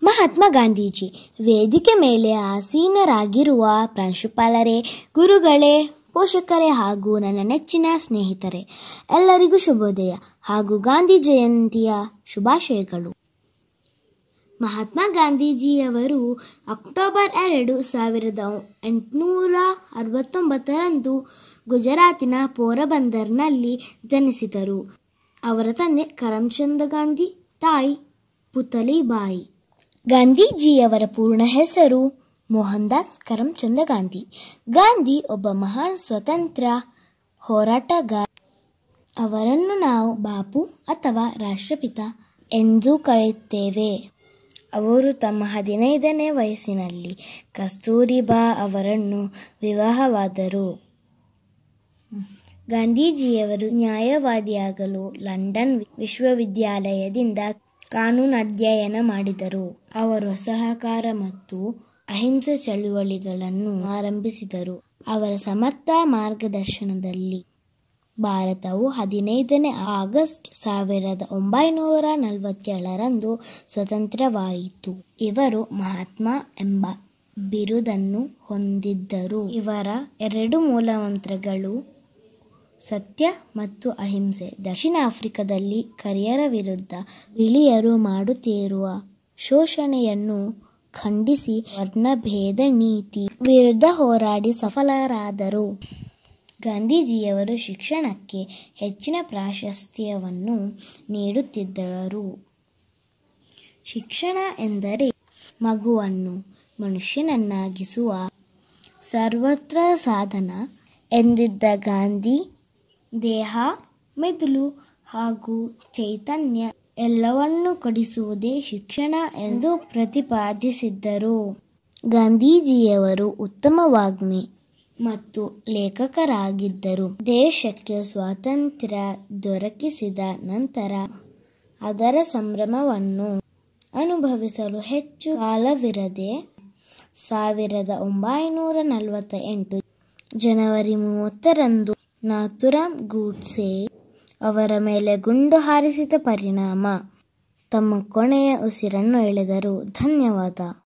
ಮಹಾತ್ಮ ಗಾಂಧೀಜಿ ವೇದಿಕೆ ಮೇಲೆ ಆಸೀನರಾಗಿರುವ ಪ್ರಾಂಶುಪಾಲರೇ ಗುರುಗಳೇ ಪೋಷಕರೇ ಹಾಗೂ ನನ್ನ ನೆಚ್ಚಿನ ಸ್ನೇಹಿತರೆ ಎಲ್ಲರಿಗೂ ಶುಭೋದಯ ಹಾಗೂ ಗಾಂಧಿ ಜಯಂತಿಯ ಶುಭಾಶಯಗಳು ಮಹಾತ್ಮ ಗಾಂಧೀಜಿಯವರು ಅಕ್ಟೋಬರ್ ಎರಡು ಸಾವಿರದ ಎಂಟುನೂರ ಅರವತ್ತೊಂಬತ್ತರಂದು ಗುಜರಾತಿನ ಪೋರಬಂದರ್ನಲ್ಲಿ ಜನಿಸಿದರು ಅವರ ತಂದೆ ಕರಮ್ಚಂದ್ ಗಾಂಧಿ ತಾಯಿ ಪುತಲಿಬಾಯಿ ಗಾಂಧೀಜಿಯವರ ಪೂರ್ಣ ಹೆಸರು ಮೋಹನ್ ದಾಸ್ ಕರಮ್ಚಂದ್ ಗಾಂಧಿ ಗಾಂಧಿ ಒಬ್ಬ ಮಹಾನ್ ಸ್ವತಂತ್ರ ಹೋರಾಟಗಾರ ಅವರನ್ನು ನಾವು ಬಾಪು ಅಥವಾ ರಾಷ್ಟ್ರಪಿತ ಎಂದು ಕರೆಯುತ್ತೇವೆ ಅವರು ತಮ್ಮ ಹದಿನೈದನೇ ವಯಸ್ಸಿನಲ್ಲಿ ಕಸ್ತೂರಿಬಾ ಅವರನ್ನು ವಿವಾಹವಾದರು ಗಾಂಧೀಜಿಯವರು ನ್ಯಾಯವಾದಿಯಾಗಲು ಲಂಡನ್ ವಿಶ್ವವಿದ್ಯಾಲಯದಿಂದ ಕಾನೂನು ಅಧ್ಯಯನ ಮಾಡಿದರು ಅವರು ಅಸಹಕಾರ ಮತ್ತು ಅಹಿಂಸೆ ಚಳುವಳಿಗಳನ್ನು ಆರಂಭಿಸಿದರು ಅವರ ಸಮರ್ಥ ಮಾರ್ಗದರ್ಶನದಲ್ಲಿ ಭಾರತವು ಹದಿನೈದನೇ ಆಗಸ್ಟ್ ಸಾವಿರದ ಒಂಬೈನೂರ ನಲವತ್ತೇಳರಂದು ಸ್ವತಂತ್ರವಾಯಿತು ಇವರು ಮಹಾತ್ಮ ಎಂಬ ಬಿರುದನ್ನು ಹೊಂದಿದ್ದರು ಇವರ ಎರಡು ಮೂಲಮಂತ್ರಗಳು ಸತ್ಯ ಮತ್ತು ಅಹಿಂಸೆ ದಕ್ಷಿಣ ಆಫ್ರಿಕಾದಲ್ಲಿ ಕರಿಯರ ವಿರುದ್ಧ ಬಿಳಿಯರು ಮಾಡುತ್ತಿರುವ ಶೋಷಣೆಯನ್ನು ಖಂಡಿಸಿ ವರ್ಣಭೇದ ನೀತಿ ವಿರುದ್ಧ ಹೋರಾಡಿ ಸಫಲರಾದರು ಗಾಂಧೀಜಿಯವರು ಶಿಕ್ಷಣಕ್ಕೆ ಹೆಚ್ಚಿನ ಪ್ರಾಶಸ್ತ್ಯವನ್ನು ನೀಡುತ್ತಿದ್ದರು ಶಿಕ್ಷಣ ಎಂದರೆ ಮಗುವನ್ನು ಮನುಷ್ಯನನ್ನಾಗಿಸುವ ಸರ್ವತ್ರ ಸಾಧನ ಎಂದಿದ್ದ ಗಾಂಧಿ ದೇಹ ಮೆದುಳು ಹಾಗೂ ಚೈತನ್ಯ ಎಲ್ಲವನ್ನು ಕೊಡಿಸುವುದೇ ಶಿಕ್ಷಣ ಎಂದು ಪ್ರತಿಪಾದಿಸಿದ್ದರು ಗಾಂಧೀಜಿಯವರು ಉತ್ತಮ ವಾಗ್ಮಿ ಮತ್ತು ಲೇಖಕರಾಗಿದ್ದರು ದೇಶಕ್ಕೆ ಸ್ವಾತಂತ್ರ್ಯ ದೊರಕಿಸಿದ ನಂತರ ಅದರ ಸಂಭ್ರಮವನ್ನು ಅನುಭವಿಸಲು ಹೆಚ್ಚು ಕಾಲವಿರದೆ ಸಾವಿರದ ಒಂಬೈನೂರ ನಲವತ್ತ ಎಂಟು ಜನವರಿ ಮೂವತ್ತರಂದು ನಾಥುರಾಮ್ ಗೂಡ್ಸೆ ಅವರ ಮೇಲೆ ಗುಂಡು ಹಾರಿಸಿದ ಪರಿಣಾಮ ತಮ್ಮ ಕೊನೆಯ ಉಸಿರನ್ನು ಎಳೆದರು ಧನ್ಯವಾದ